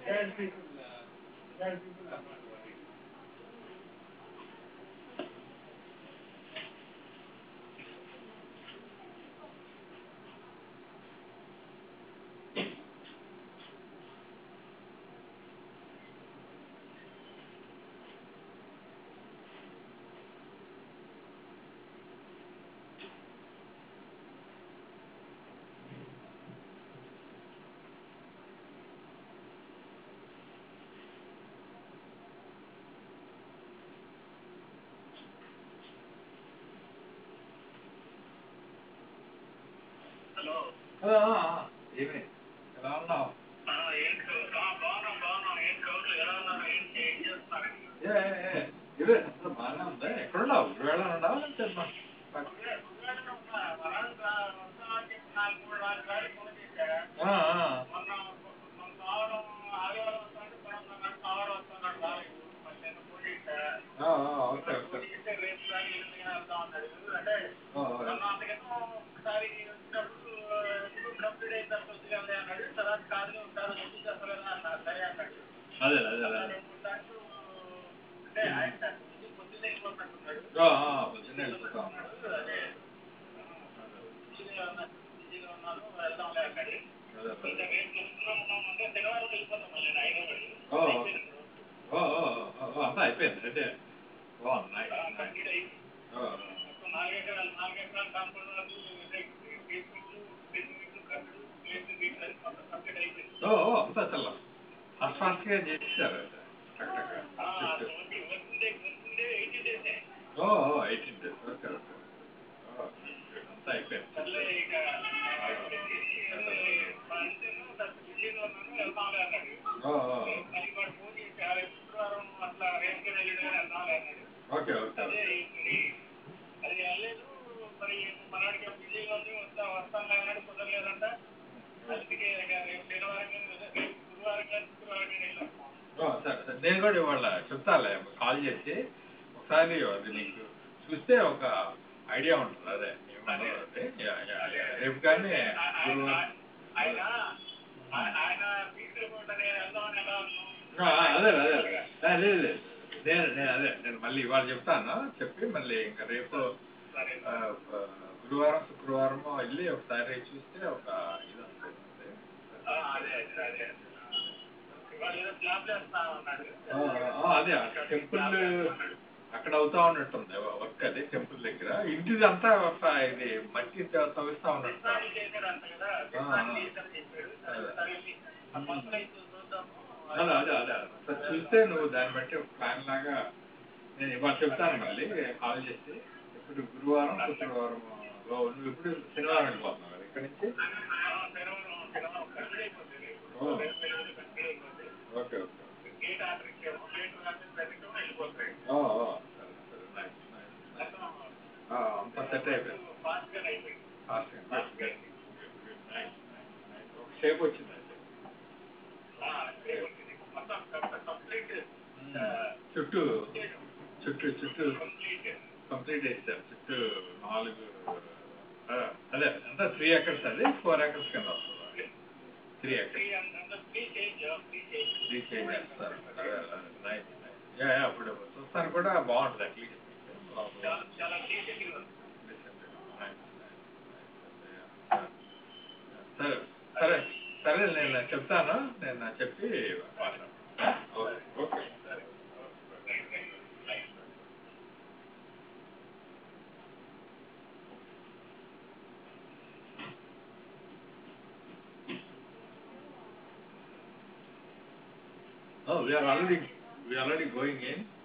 retired people, uh, retired people are not worried. Hello ఆ, ఆ, ఆ, ఏమి ఎలా ఉన్నావు ఆ, ఏంటి కౌ- ఆ, బాగున్నాం బాగున్నాం ఏంటి కౌలు ఎలా ఉన్నారు ఏంటి ఏం చేస్తున్నారు ఏ ఏ, ఏ, ఇవే అంతా బాగానే ఉందా ఎక్కడున్నావు గుడివాడ ఉన్నావా లేకపోతే మా- గుడివాడ- గుడివాడలో ఉన్నా. వరాలు రా- వస్తామని చెప్పి నాలుగు మూడు నాలుగు సార్లు ఫోన్ చేశా. ఆ, ఆ, మొన్న మొన్న సోమవారం ఆదివారం వస్తానంటే సోమవారం సోమవారం వస్తానన్నాడు రాలేదు. మళ్ళీ నేను ఫోన్ చేశా. ఆ, ఆ, ఓకే ఫోన్ ఓకే చేస్తే రేపు కానీ ఎల్లుండి కానీ వెళ్దాం అన్నాడు. అంటే ఆ, ఆ, మొన్న అంతకన్నా ఒకసారి వచ్చినప్పుడు ఇప్పుడు కంప్లీట్ అయిన తర్వాత వద్దులే అన్నాడు తర్వాత కాదులే ఉంటారు ఎందుకు చెప్పలేదా అన్నారు సరే అన్నాడు అదే అదే అదే రెండు మూడు సార్లు అంటే ఆయన పొద్దున్నే పొద్దున్నే వెళ్ళిపోతున్నట్టున్నాడు. ఆ, ఆ, పొద్దున్నే వెళ్ళిపోతా ఉన్నాడు. అదే బిజీగా ఉన్నా- బిజీగా ఉన్నాను వెళ్దాంలే అన్నాడు. అదే, ఇంకా అదే. రేపు చూస్తున్నాం అంటే శనివారం వెళ్ళిపోతాం మళ్ళీ హైదరాబాద్. ఓ, ఓకే. ఓ, ఓ, ఓ, ఓ, అంతా అయిపోయింది అంటే బాగుంది నైస్, ఆ, నైస్. కంప్లీట్ అయింది. ఆ, మొత్తం నాలుగు ఎకరాలు నాలుగు ఎకరాలు కాంపౌండ్ వాళ్ళు బేస్మెంట్లు బేస్మెంట్లు కట్టడు ప్లేస్ గీట్లు అది మొత్తం కంప్లీట్ అయిపోయింది. ఓ, ఓ, అంతా చల్ల ఫాస్ట్ ఫాస్ట్గా చేసేసారు టక్ టక్ ఆ, చుట్టూ. Okay, working day working day eighty డేసే. Oh eighteen days okay okay oh, అంతా అయిపోయింది సర్లే ఇక వచ్చేసి మా ఇంటిను కాస్త బిజీగా ఉన్నాను వెళ్దాంలే అన్నాడు. ఓ, ఓ, మళ్ళీ వాడు ఫోన్ చేసి "ఆ, రేపు శుక్రవారం అట్లా రేపు ఎల్లుండి కానీ వెళ్దాంలే అన్నాడు. ఓకే ఓకే అదే ఓకే ఇప్పుడు అది వెళ్ళలేదు మరి మనవాడికి బిజీగా ఉంది వస్తా వస్తానులే అన్నాడు కుదరలేదంట అందుకే ఇక రేపు శనివారం కానీ రేపు గురువారం కానీ శుక్రవారం కానీ వెళ్ళాం ఓ, సరే సరే నేను కూడా ఇవాళ చెప్తాలే కాల్ చేసి ఒకసారి అది నీకు చూస్తే ఒక ఐడియా ఉంటుంది అదే ఏమన్నా అదే యా, యా, యా. రేపు కానీ గురువారం ఆయన ఆయన ఆయన ఫీజు రిపోర్ట్ అనేది వెళ్దామని ఎలా ఉన్నాం ఆ, అదే అదే అదే లేదు నేను నేను అదే నేను మళ్ళీ ఇవాళ చెప్తాను చెప్పి మళ్ళీ ఇంకా రేపు సరే ఆ, ఆ, గురువారం శుక్రవారం వెళ్ళి ఒకసారి చూస్తే ఒక ఇది వస్తుంది ఆ, అదే అదే అదే ఇవాళ ఏదో స్లాబ్ వేస్తా ఉన్నాడు ఆ, ఆ, అదే టెంపుల్ అక్కడ అవుతా ఉన్నట్టుంది వర్క్ అది టెంపుల్ దగ్గర ఇంటిది అంతా ఒక ఇది మట్టి త- తవ్విస్తా ఉన్నట్టు విస్తారణ చేశాడంట కదా విస్తారణ చేశాడని చెప్పాడు సరే సరే ఆ మొత్తం అయితే చూద్దాము అదే అదే అదే ఒకసారి చూస్తే నువ్వు దాన్ని బట్టి ఒక ప్లాన్ లాగా నేను ఇవాళ చెప్తాను మళ్ళీ కాల్ చేసి ఇప్పుడు గురువారం శుక్రవారం ఓ, నువ్వు ఇప్పుడు శనివారం వెళ్ళిపోతున్నావు కదా ఇక్కడి నుంచి శనివారం శనివారం కంప్లీట్ అయిపోతుంది ఓ. రేపు ఎల్లుండి కంప్లీట్ అయిపోతుంది ఓకే ఓకే గేట్ ఆర్డర్ ఇచ్చాము గేట్ రాసిన పెట్టడం వెళ్ళిపోతాయి ఓ, ఓ, సరే సరే నైస్ నైస్ నైస్ ఆ, అంతా సెట్ అయిపోయింది ఫాస్ట్ గా అయిపోయింది fast good good good nice nice nice ఒక షేప్ వచ్చింది అయితే ఆ, అయిపోతుంది. మొత్తం కంప్లీట్ చుట్టూ చుట్టూ చుట్టూ కంప్లీట్ కంప్లీట్ చేశారు చుట్టూ నాలుగు ఆ, అదే అంతా త్రీ ఎకర్స్ అది ఫోర్ ఎకర్స్ కింద వస్తుంది three acres free and free change free change three change చేస్తారు నైస్ నైస్ యా యా అప్పుడు చూస్తాను కూడా బాగుంటుంది అట్లీస్ట్ చాలా చాలా డీసెంట్ గా ఉంది సరే సరే సరే నేను చెప్తాను నేను చెప్పి మాట్లాడతాను ఓకే ఓకే సరే right right right Oh, we are already we are already going in.